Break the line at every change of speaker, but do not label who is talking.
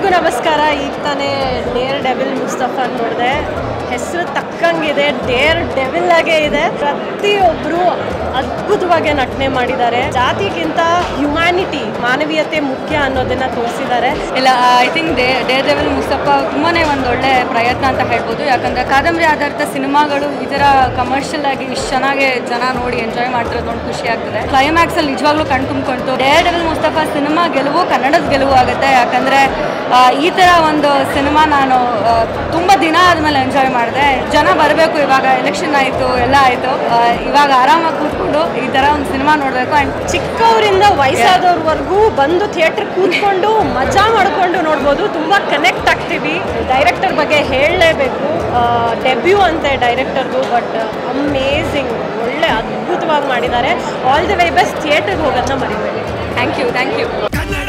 ಎಲ್ರಿಗೂ ನಮಸ್ಕಾರ ಈಗ ತಾನೇ ಡೇರ್ ಡೆವಿಲ್ ಮುಸ್ತಫಾ ನೋಡಿದೆ ಹೆಸರು ತಕ್ಕಂಗಿದೆ ಡೇರ್ ಡೆವಿಲ್ ಆಗೇ ಇದೆ ಪ್ರತಿಯೊಬ್ಬರು ಅದ್ಭುತವಾಗಿ ನಟನೆ ಮಾಡಿದ್ದಾರೆ ಜಾತಿಗಿಂತ ಹ್ಯುಮ್ಯಾನಿಟಿ ಮಾನವೀಯತೆ ಮುಖ್ಯ ಅನ್ನೋದನ್ನ ತೋರಿಸಿದ್ದಾರೆ
ಇಲ್ಲ I think dare daredevil Musthafa ತುಂಬಾ ಒಂದು ಒಳ್ಳೆ ಪ್ರಯತ್ನ ಅಂತ ಹೇಳ್ಬೋದು ಯಾಕಂದರೆ ಕಾದಂಬರಿ ಆಧಾರಿತ ಸಿನಿಮಾಗಳು ಈ ಥರ ಕಮರ್ಷಿಯಲ್ ಆಗಿ ಇಷ್ಟು ಚೆನ್ನಾಗಿ ಜನ ನೋಡಿ ಎಂಜಾಯ್ ಮಾಡ್ತಿರೋದು ನೋಡಿ ಖುಷಿ ಆಗ್ತದೆ ಕ್ಲೈಮ್ಯಾಕ್ಸಲ್ಲಿ ನಿಜವಾಗ್ಲೂ ಕಣ್ ತುಂಬಿಕೊಂತು ಡೇ ಡೆವಿಲ್ ಮುಸ್ತಫಾ ಸಿನಿಮಾ ಗೆಲುವು ಕನ್ನಡದ ಗೆಲುವು ಆಗುತ್ತೆ ಯಾಕಂದರೆ ಈ ಥರ ಒಂದು ಸಿನಿಮಾ ನಾನು ಆ, ತುಂಬ ದಿನ ಆದಮೇಲೆ ಎಂಜಾಯ್ ಮಾಡಿದೆ ಜನ ಬರಬೇಕು ಇವಾಗ ಎಲೆಕ್ಷನ್ ಆಯಿತು ಎಲ್ಲ ಆಯಿತು ಇವಾಗ ಆರಾಮಾಗಿ ಕೂತ್ಕೊಂಡು ಈ ಥರ ಒಂದು ಸಿನಿಮಾ ನೋಡಬೇಕು ಆ್ಯಂಡ್
ಚಿಕ್ಕವರಿಂದ ವಯಸ್ಸಾದವ್ರವರೆಗೂ ಬಂದು ಥಿಯೇಟರ್ ಕೂತ್ಕೊಂಡು ಮಜಾ ಮಾಡ್ಕೊಂಡು ನೋಡ್ಬೋದು ತುಂಬ ಕನೆಕ್ಟ್ ಆಗ್ತೀವಿ ಡೈರೆಕ್ಟರ್ ಬಗ್ಗೆ ಹೇಳಲೇಬೇಕು ಡೆಬ್ಯೂ ಅಂತೆ ಡೈರೆಕ್ಟರ್ದು ಬಟ್ ಅಮೇಝಿಂಗ್ ಒಳ್ಳೆ ಅದ್ಭುತವಾಗಿ ಮಾಡಿದ್ದಾರೆ ಆಲ್ ದಿ ವೇ ಬೆಸ್ಟ್ ಥಿಯೇಟರ್ಗೆ ಹೋಗೋದನ್ನ ಮರಿಬೇಡಿ
thank you thank you
Kannada